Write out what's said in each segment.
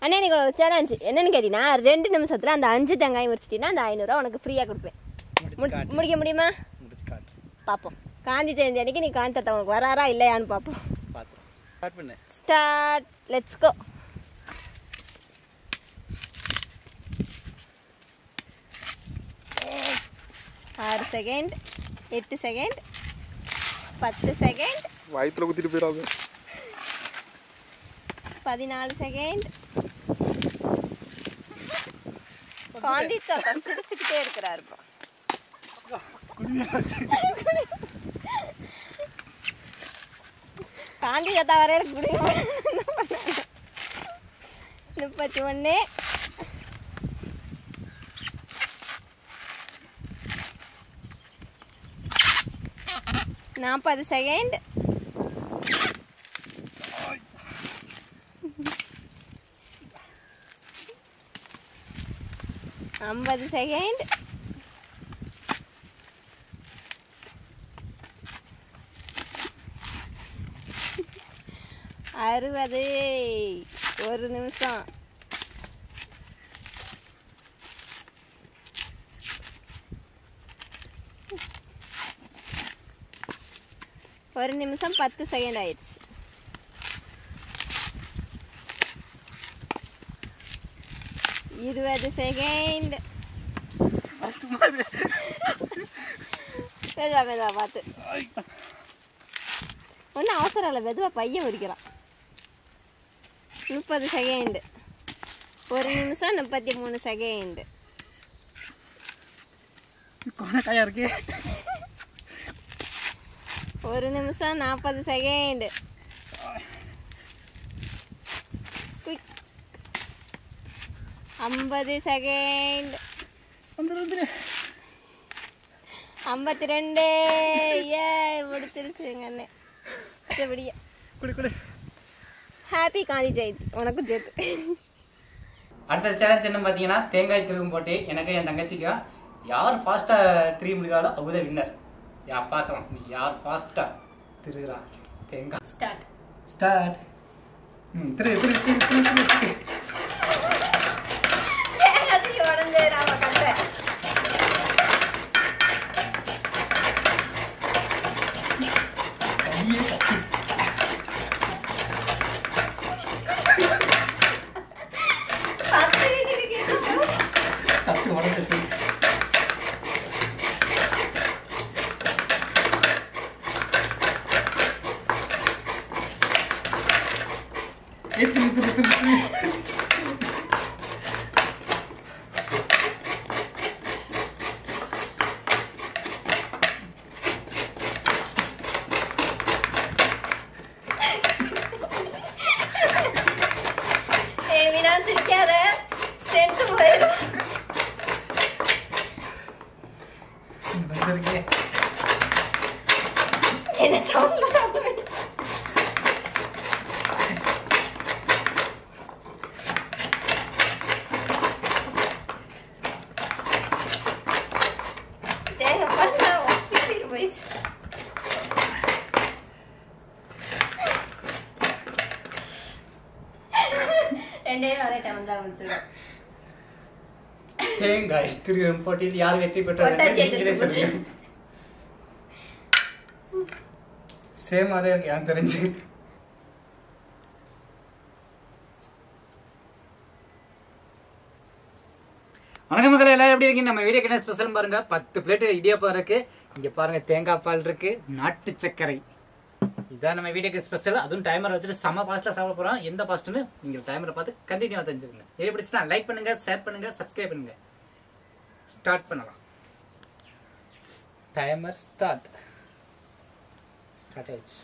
அண்ணா எனக்கு ஒரு சேலஞ்ச் என்னன்னு கேட்டீங்கன்னா ரெண்டு நிமிஷத்தில் அந்த அஞ்சு தேங்காய் உரிச்சிட்டீங்கன்னா அந்த ஐநூறுரூவா உனக்கு ஃப்ரீயாக கொடுப்பேன் முடிச்சு முடி- காட்டு முடிக்க முடியுமா முடிச்சு காட்டு பார்ப்போம் காந்தி ஜெயந்தி அன்னைக்கு நீ காந்தி தாத்தா உனக்கு வராரா இல்லையான்னு பார்ப்போம் பார்த்துறேன் ஸ்டார்ட் பண்ணு ஸ்டார்ட் லெட்ஸ் கோ ஆறு செகண்ட் எட்டு செகண்ட் பத்து செகண்ட் வயிற்றுல குத்திட்டு போயிடாங்க பதினாலு செகண்ட் காந்தி தாத்தா சிரிச்சுக்கிட்டே இருக்கிறாரு இப்போ காந்தி தாத்தா வரையில குடிங்க முப்பத்தி ஒன்று நாற்பது செகண்ட் ஐம்பது செகண்ட் அறுபது ஒரு நிமிஷம் ஒரு நிமிஷம் பத்து செகண்ட் ஆயிடுச்சு இருபது செகண்ட் மெதுவா மெதுவா பார்த்து ஒன்றும் அவசரம் இல்லை மெதுவா பையன் உரிக்கலாம் முப்பது செகண்ட் ஒரு நிமிஷம் முப்பத்தி மூணு செகண்ட் கொனக்காயா இருக்கு ஒரு நிமிஷம் நாற்பது செகண்ட் குயிக் ஐம்பது செகண்ட் வந்துரு வந்துரு ஐம்பத்தி ரெண்டு ஏ முடிச்சிருச்சுங்க அண்ணே மற்றபடியே குடு குடு ஹாப்பி காந்தி ஜெயந்தி உனக்கும் சேர்த்து அடுத்த சேலஞ்ச் என்ன பார்த்தீங்கன்னா தேங்காய் திருவும் போட்டு எனக்கு என் தங்கச்சிக்கும் யார் ஃபாஸ்டா திரி முடிக்காலோ அவங்க வின்னர் யா பார்க்கலாம் நீ யார் ஃபாஸ்டா திருகிறா தேங்காய் ஸ்டார்ட் ஸ்டார்ட் ம் திரு திரு திரு திரு திரு திரு தேங்காய் உடஞ்சே நாம கண்டேன் கையே கத்தி பத்து வீட்டுக்கு கேட்கணும் தப்பி உடஞ்சிட்டு ஏய், திரு திரு திரு திரு ஏய் வினா சிரிக்காத ஸ்ட்ரென்த் போயிடும் வச்சிருக்கே என்ன சவுண்ட்ல சாப்பிடுவேன் தேங்காய் பண்ணா ஒட்டிட்டு போயிடுச்சு ரெண்டே ஒரே டைம் தான் முடிச்சிடும் தேங்காய் திரு போட்டியில் யார் வெற்றி கொட்டாச்சி பெற்றார் எடுத்து நீங்களே போச்சு. சொல்லுங்க சேம் அதே இருக்கு எனக்கு தெரிஞ்சு வணக்கம் மக்களே எல்லாரும் எப்படி இருக்கீங்க நம்ம வீடியோ என்ன ஸ்பெஷல் பாருங்க பத்து பிளேட் இடியாப்பம் இருக்கு இங்க பாருங்க தேங்காய் பால் இருக்கு நாட்டு சர்க்கரை இதான் நம்ம வீடியோக்கு ஸ்பெஷல் அதுவும் டைமர் வச்சுட்டு செம ஃபாஸ்ட்டாக சாப்பிட போறோம் எந்த ஃபாஸ்ட்னு நீங்க டைமரை பார்த்து கண்டினியூவா தெரிஞ்சுக்கோங்க வீடியோ பிடிச்சிட்டா லைக் பண்ணுங்க ஷேர் பண்ணுங்க சப்ஸ்கிரைப் பண்ணுங்க ஸ்டார்ட் பண்ணலாம் டைமர் ஸ்டார்ட் ஸ்டார்ட் ஆயிடுச்சு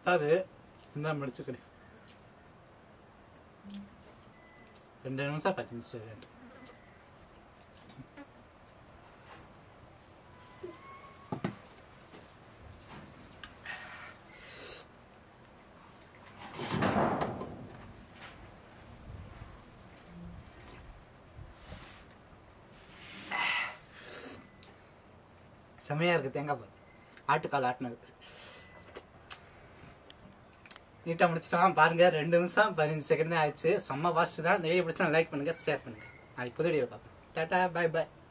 பத்தாது இந்த முடிச்சுக்கிறேன் ரெண்டு நிமிஷம் பத்து செகண்ட் செமையா இருக்கு தேங்காய் பால் ஆட்டுக்கால் ஆட்டினது நீட்டாக முடிச்சிட்டோம் பாருங்க ரெண்டு நிமிஷம் பதினஞ்சு செகண்ட் தான் ஆயிடுச்சு செம்ம வாஸ்ட் தான் இந்த வீடியோ பிடிச்சா லைக் பண்ணுங்க ஷேர் பண்ணுங்க நாளைக்கு புது வீடியோ பார்ப்போம் டாட்டா பை பை